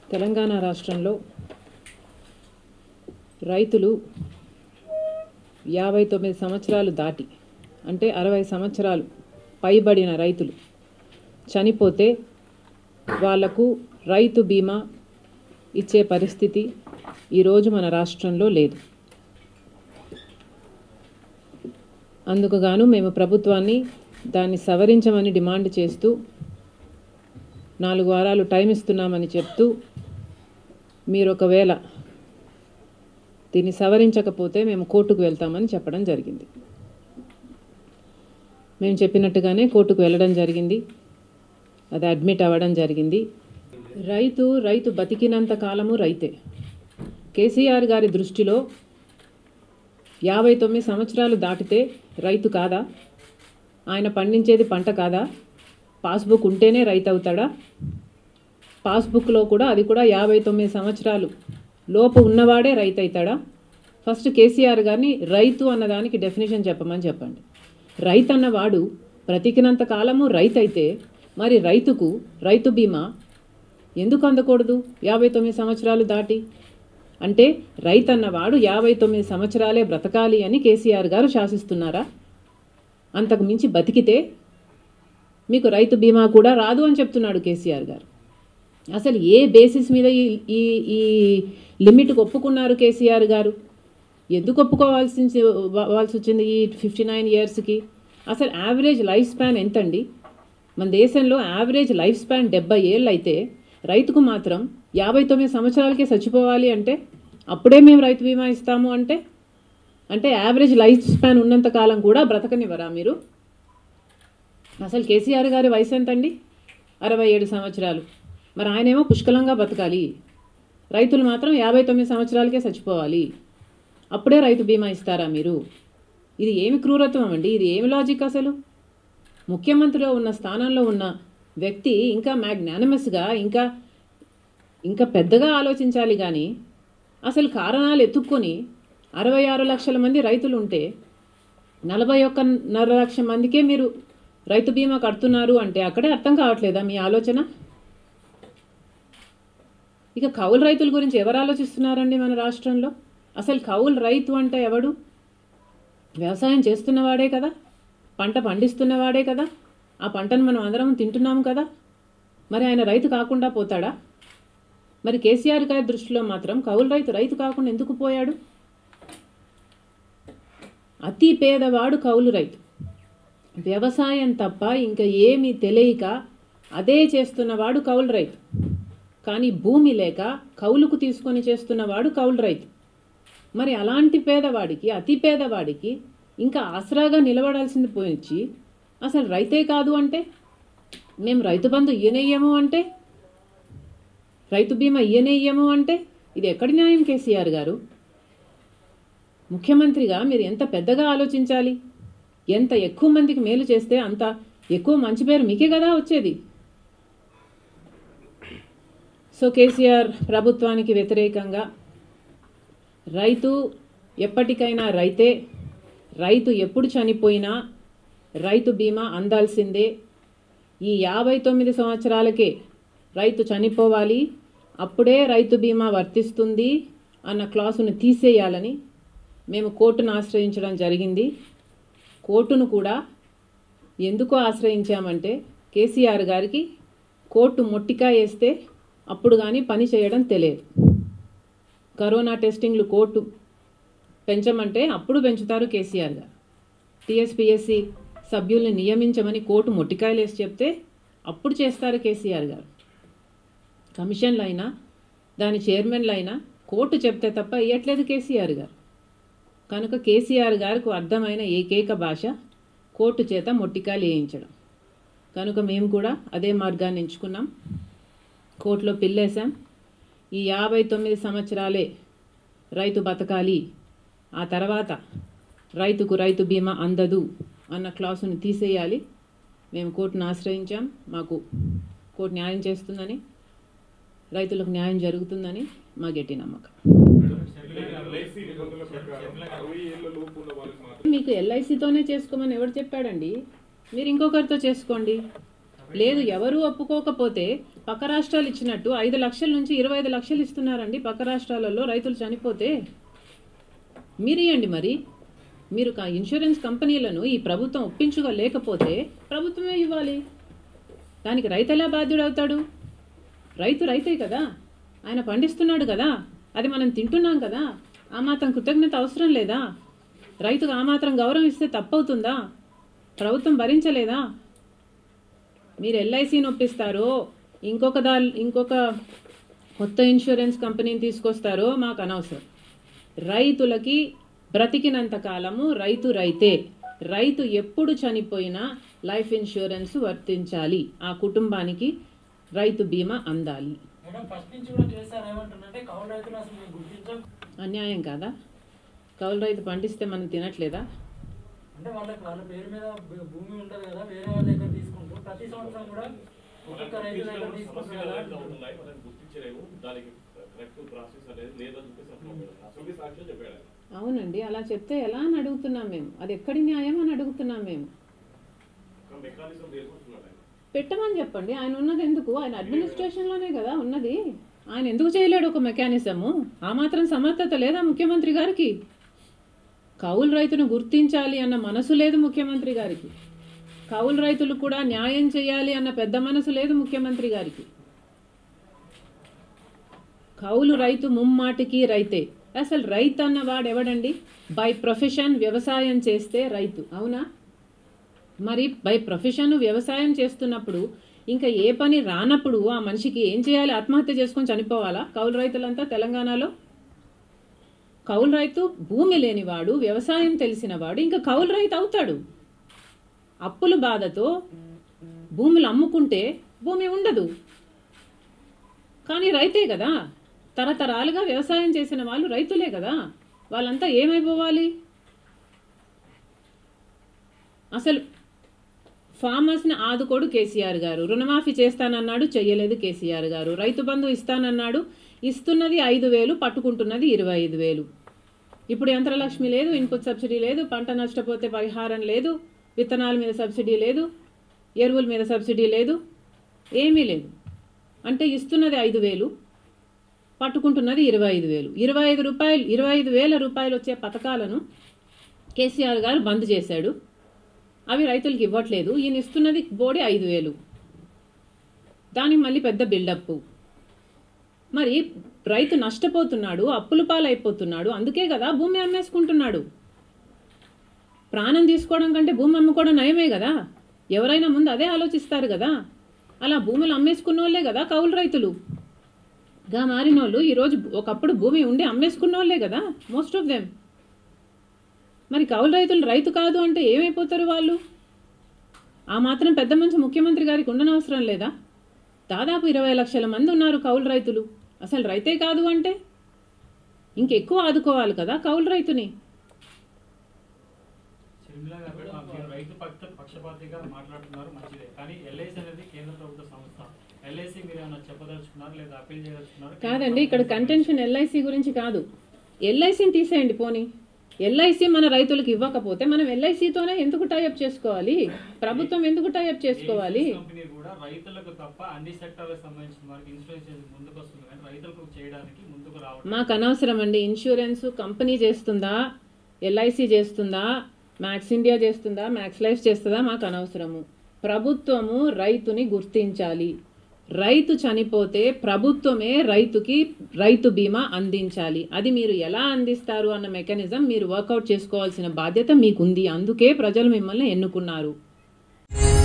తెలంగాణ రాష్ట్రంలో రైతులు యాభై తొమ్మిది సంవత్సరాలు దాటి అంటే అరవై సంవత్సరాలు పైబడిన రైతులు చనిపోతే వాళ్లకు రైతు బీమా ఇచ్చే పరిస్థితి ఈరోజు మన రాష్ట్రంలో లేదు అందుకు గాను మేము ప్రభుత్వాన్ని దాన్ని సవరించమని డిమాండ్ చేస్తూ నాలుగు వారాలు టైం ఇస్తున్నామని చెప్తూ మీరు ఒకవేళ దీన్ని సవరించకపోతే మేము కోర్టుకు వెళ్తామని చెప్పడం జరిగింది మేము చెప్పినట్టుగానే కోర్టుకు వెళ్ళడం జరిగింది అది అడ్మిట్ అవ్వడం జరిగింది రైతు రైతు బతికినంత కాలము రైతే కేసీఆర్ గారి దృష్టిలో యాభై తొమ్మిది సంవత్సరాలు దాటితే రైతు కాదా ఆయన పండించేది పంట కాదా పాస్బుక్ ఉంటేనే రైతు అవుతాడా పాస్బుక్లో కూడా అది కూడా యాభై తొమ్మిది సంవత్సరాలు లోపు ఉన్నవాడే రైతు అవుతాడా ఫస్ట్ కేసీఆర్ గారిని రైతు అన్నదానికి డెఫినేషన్ చెప్పమని చెప్పండి రైతు అన్నవాడు బ్రతికినంత కాలము రైతు అయితే మరి రైతుకు రైతు బీమా ఎందుకు అందకూడదు యాభై తొమ్మిది సంవత్సరాలు దాటి అంటే రైతు అన్నవాడు యాభై తొమ్మిది సంవత్సరాలే బ్రతకాలి అని కేసీఆర్ గారు శాసిస్తున్నారా అంతకు మించి బతికితే మీకు రైతు బీమా కూడా రాదు అని చెప్తున్నాడు కేసీఆర్ గారు అసలు ఏ బేసిస్ మీద ఈ ఈ ఈ లిమిట్కి ఒప్పుకున్నారు కేసీఆర్ గారు ఎందుకు ఒప్పుకోవాల్సి వాల్సి వచ్చింది ఈ ఫిఫ్టీ నైన్ ఇయర్స్కి అసలు యావరేజ్ లైఫ్ స్పాన్ ఎంతండి మన దేశంలో యావరేజ్ లైఫ్ స్పాన్ డెబ్బై ఏళ్ళు అయితే రైతుకు మాత్రం యాభై తొమ్మిది సంవత్సరాలకే చచ్చిపోవాలి అంటే అప్పుడే మేము రైతు బీమా ఇస్తాము అంటే అంటే యావరేజ్ లైఫ్ స్పాన్ ఉన్నంత కాలం కూడా బ్రతకనివ్వరా మీరు అసలు కేసీఆర్ గారి వయసు ఎంతండి అరవై ఏడు సంవత్సరాలు మరి ఆయనేమో పుష్కలంగా బతకాలి రైతులు మాత్రం యాభై తొమ్మిది సంవత్సరాలకే చచ్చిపోవాలి అప్పుడే రైతు బీమా ఇస్తారా మీరు ఇది ఏమి క్రూరత్వం అండి ఇది ఏమి లాజిక్ అసలు ముఖ్యమంత్రిలో ఉన్న స్థానంలో ఉన్న వ్యక్తి ఇంకా మ్యాగ్నానమస్గా ఇంకా ఇంకా పెద్దగా ఆలోచించాలి కానీ అసలు కారణాలు ఎత్తుక్కొని అరవై ఆరు లక్షల మంది రైతులు ఉంటే నలభై ఒక్కన్నర లక్ష మందికే మీరు రైతు బీమా కడుతున్నారు అంటే అక్కడే అర్థం కావట్లేదా మీ ఆలోచన ఇక కౌలు రైతుల గురించి ఎవరు ఆలోచిస్తున్నారండి మన రాష్ట్రంలో అసలు కౌలు రైతు అంటే ఎవడు వ్యవసాయం చేస్తున్నవాడే కదా పంట పండిస్తున్నవాడే కదా ఆ పంటను మనం అందరం తింటున్నాము కదా మరి ఆయన రైతు కాకుండా పోతాడా మరి కేసీఆర్ గారి దృష్టిలో మాత్రం కౌలు రైతు రైతు కాకుండా ఎందుకు పోయాడు అతి పేదవాడు కౌలు రైతు వ్యవసాయం తప్ప ఇంకా ఏమీ తెలియక అదే చేస్తున్నవాడు కౌలు రైతు కానీ భూమి లేక కౌలుకు తీసుకొని చేస్తున్నవాడు కౌలు రైతు మరి అలాంటి పేదవాడికి అతి పేదవాడికి ఇంకా ఆసరాగా నిలబడాల్సింది పోయించి అసలు రైతే కాదు అంటే మేము రైతు బంధు ఇయ్యనేయ్యము అంటే రైతు బీమా ఇయ్యనేయ్యము అంటే ఇది ఎక్కడి న్యాయం కేసీఆర్ గారు ముఖ్యమంత్రిగా మీరు ఎంత పెద్దగా ఆలోచించాలి ఎంత ఎక్కువ మందికి మేలు చేస్తే అంత ఎక్కువ మంచి పేరు మీకే కదా వచ్చేది సో కేసీఆర్ ప్రభుత్వానికి వ్యతిరేకంగా రైతు ఎప్పటికైనా రైతే రైతు ఎప్పుడు చనిపోయినా రైతు బీమా అందాల్సిందే ఈ యాభై తొమ్మిది సంవత్సరాలకే రైతు చనిపోవాలి అప్పుడే రైతు బీమా వర్తిస్తుంది అన్న క్లాసును తీసేయాలని మేము కోర్టును ఆశ్రయించడం జరిగింది కోర్టును కూడా ఎందుకు ఆశ్రయించామంటే కేసీఆర్ గారికి కోర్టు మొట్టికా వేస్తే అప్పుడు కానీ పని చేయడం తెలియదు కరోనా టెస్టింగ్లు కోర్టు పెంచమంటే అప్పుడు పెంచుతారు కేసీఆర్ గారు టీఎస్పీఎస్సి సభ్యుల్ని నియమించమని కోర్టు మొట్టికాయలు వేసి చెప్తే అప్పుడు చేస్తారు కేసీఆర్ గారు కమిషన్లు అయినా దాని చైర్మన్లు అయినా కోర్టు చెప్తే తప్ప ఇయ్యట్లేదు కేసీఆర్ గారు కనుక కేసీఆర్ గారికి అర్థమైన ఏకైక భాష కోర్టు చేత మొట్టికాయలు వేయించడం కనుక మేము కూడా అదే మార్గాన్ని ఎంచుకున్నాం కోర్టులో పిల్లేశాం ఈ యాభై తొమ్మిది సంవత్సరాలే రైతు బతకాలి ఆ తర్వాత రైతుకు రైతు బీమా అందదు అన్న క్లాసును తీసేయాలి మేము కోర్టును ఆశ్రయించాం మాకు కోర్టు న్యాయం చేస్తుందని రైతులకు న్యాయం జరుగుతుందని మా గట్టి నమ్మకం ఎల్ఐసి నిబంధనల ప్రకారం అరవై ఏళ్ల లోపు ఉన్న వాళ్ళకి మాత్రం మీకు ఎల్ఐసితోనే చేసుకోమని ఎవరు చెప్పాడండి మీరు ఇంకొకరితో చేసుకోండి లేదు ఎవరు ఒప్పుకోకపోతే పక్క రాష్ట్రాలు ఇచ్చినట్టు ఐదు లక్షల నుంచి ఇరవై ఐదు లక్షలు ఇస్తున్నారండి పక్క రాష్ట్రాలలో రైతులు చనిపోతే మీరు ఇవ్వండి మరి మీరు క- ఇన్సూరెన్స్ కంపెనీలను ఈ ప్రభుత్వం ఒప్పించుకోలేకపోతే ప్రభుత్వమే ఇవ్వాలి దానికి రైతు ఎలా బాధ్యుడవుతాడు రైతు రైతే కదా ఆయన పండిస్తున్నాడు కదా అది మనం తింటున్నాం కదా ఆ మాత్రం కృతజ్ఞత అవసరం లేదా రైతుకు ఆ మాత్రం గౌరవం ఇస్తే తప్పవుతుందా ప్రభుత్వం భరించలేదా మీరు ఎల్ఐసిని ఒప్పిస్తారో ఇంకొక దా ఇంకొక కొత్త ఇన్సూరెన్స్ కంపెనీని తీసుకొస్తారో మాకు అనవసరం రైతులకి బ్రతికినంత కాలము రైతు రైతే రైతు ఎప్పుడు చనిపోయినా లైఫ్ ఇన్సూరెన్స్ వర్తించాలి ఆ కుటుంబానికి రైతు బీమా అందాలి మేడం ఫస్ట్ నుంచి కూడా కేసీఆర్ ఏమంటున్నారంటే కౌలు రైతులు అసలు మేము గుర్తించాం అన్యాయం కాదా కౌలు రైతు పండిస్తే మనం తినట్లేదా అంటే వాళ్ళకి వాళ్ళ పేరు మీద భూ- భూమి ఉంటుంది కదా వేరే వాళ్ళ దగ్గర తీసుకుంటూ ప్రతి సంవత్సరం కూడా ఒక్కొక్క రైతు దగ్గర తీసుకుంటారు కదా సమస్యలు ఉన్నాయి వాళ్ళని గుర్తించలేము దానికి కరెక్ట్ ప్రాసెస్ అనేది లేదని చెప్పేసి అంటున్నాం అసలు సాక్ష్యం చెప్పాడు ఆయన. అవునండి అలా చెప్తే ఎలా అని అడుగుతున్నాం మేము అది ఎక్కడి న్యాయం అని అడుగుతున్నాం మేము ఒక మెకానిజం లేకుంటున్నాడు ఆయన పెట్టమని చెప్పండి ఆయన ఉన్నది ఎందుకు ఆయన అడ్మినిస్ట్రేషన్లోనే కదా ఉన్నది ఆయన ఎందుకు చేయలేడు ఒక మెకానిజము ఆ మాత్రం సమర్థత లేదా ముఖ్యమంత్రి గారికి కౌలు రైతును గుర్తించాలి అన్న మనసు లేదు ముఖ్యమంత్రి గారికి కౌలు రైతులు కూడా న్యాయం చేయాలి అన్న పెద్ద మనసు లేదు ముఖ్యమంత్రి గారికి కౌలు రైతు ముమ్మాటికి రైతే అసలు రైతు అన్న వాడు ఎవడండి బై ప్రొఫెషన్ వ్యవసాయం చేస్తే రైతు అవునా మరి బై ప్రొఫెషన్ వ్యవసాయం చేస్తున్నప్పుడు ఇంకా ఏ పని రానప్పుడు ఆ మనిషికి ఏం చేయాలి ఆత్మహత్య చేసుకొని చనిపోవాలా కౌలు రైతులంతా తెలంగాణలో కౌలు రైతు భూమి లేనివాడు వ్యవసాయం తెలిసినవాడు ఇంకా కౌలు రైతు అవుతాడు అప్పుల బాధతో భూములు అమ్ముకుంటే భూమి ఉండదు కానీ రైతే కదా తరతరాలుగా వ్యవసాయం చేసిన వాళ్ళు రైతులే కదా వాళ్ళంతా ఏమైపోవాలి అసలు ఫార్మర్స్ని ఆదుకోడు కేసీఆర్ గారు రుణమాఫీ చేస్తానన్నాడు చెయ్యలేదు కేసీఆర్ గారు రైతు బంధు ఇస్తానన్నాడు ఇస్తున్నది ఐదు వేలు పట్టుకుంటున్నది ఇరవై ఐదు వేలు ఇప్పుడు యంత్రలక్ష్మి లేదు ఇన్పుట్ సబ్సిడీ లేదు పంట నష్టపోతే పరిహారం లేదు విత్తనాల మీద సబ్సిడీ లేదు ఎరువుల మీద సబ్సిడీ లేదు ఏమీ లేదు అంటే ఇస్తున్నది ఐదు వేలు పట్టుకుంటున్నది ఇరవై ఐదు వేలు ఇరవై ఐదు రూపాయలు ఇరవై ఐదు వేల రూపాయలు వచ్చే పథకాలను కేసీఆర్ గారు బంద్ చేశాడు అవి రైతులకు ఇవ్వట్లేదు ఈయన ఇస్తున్నది బోడి ఐదు వేలు దానికి మళ్ళీ పెద్ద బిల్డప్ మరి రైతు నష్టపోతున్నాడు అప్పుల పాలైపోతున్నాడు అందుకే కదా భూమి అమ్మేసుకుంటున్నాడు ప్రాణం తీసుకోవడం కంటే భూమి అమ్ముకోవడం నయమే కదా ఎవరైనా ముందు అదే ఆలోచిస్తారు కదా అలా భూములు అమ్మేసుకున్న వాళ్ళే కదా కౌలు రైతులు గా మారిన వాళ్ళు ఈరోజు ఒకప్పుడు భూమి ఉండి అమ్మేసుకున్న వాళ్ళే కదా మోస్ట్ ఆఫ్ దెమ్ మరి కౌలు రైతులు రైతు కాదు అంటే ఏమైపోతారు వాళ్ళు ఆ మాత్రం పెద్ద మంచి ముఖ్యమంత్రి గారికి ఉండనవసరం లేదా దాదాపు ఇరవై లక్షల మంది ఉన్నారు కౌలు రైతులు అసలు రైతే కాదు అంటే ఇంకెక్కువ ఆదుకోవాలి కదా కౌలు రైతుని షర్మిల గారు మీరు రైతు పక్ష పక్షపాతిగా మాట్లాడుతున్నారు మంచిదే కానీ ఎల్ఐసి అనేది కేంద్ర ప్రభుత్వ సంస్థ ఎల్ఐసి మీరు ఏమైనా చెప్పదలుచుకున్నారు లేదా అప్పీల్ చేయదలుచుకున్నారు కాదండి ఇక్కడ కంటెన్షన్ ఎల్ఐసి గురించి కాదు ఎల్ఐసిని తీసేయండి పోనీ ఎల్ఐసి మన రైతులకు ఇవ్వకపోతే మనం ఎల్ఐసితోనే ఎందుకు టైఅప్ చేసుకోవాలి ప్రభుత్వం ఎందుకు టైఅప్ చేసుకోవాలి కంపెనీ కూడా రైతులకు తప్ప అన్ని సెక్టార్లకు సంబంధించిన వారికి ఇన్సూరెన్స్ చేసి ముందుకు వస్తుంది కానీ రైతులకు చేయడానికి ముందుకు రావడం మాకు అనవసరం అండి ఇన్సూరెన్స్ కంపెనీ చేస్తుందా ఎల్ఐసి చేస్తుందా మ్యాక్స్ ఇండియా చేస్తుందా మ్యాక్స్ లైఫ్ చేస్తుందా మాకు అనవసరము ప్రభుత్వము రైతుని గుర్తించాలి రైతు చనిపోతే ప్రభుత్వమే రైతుకి రైతు బీమా అందించాలి అది మీరు ఎలా అందిస్తారు అన్న మెకానిజం మీరు వర్కౌట్ చేసుకోవాల్సిన బాధ్యత మీకుంది అందుకే ప్రజలు మిమ్మల్ని ఎన్నుకున్నారు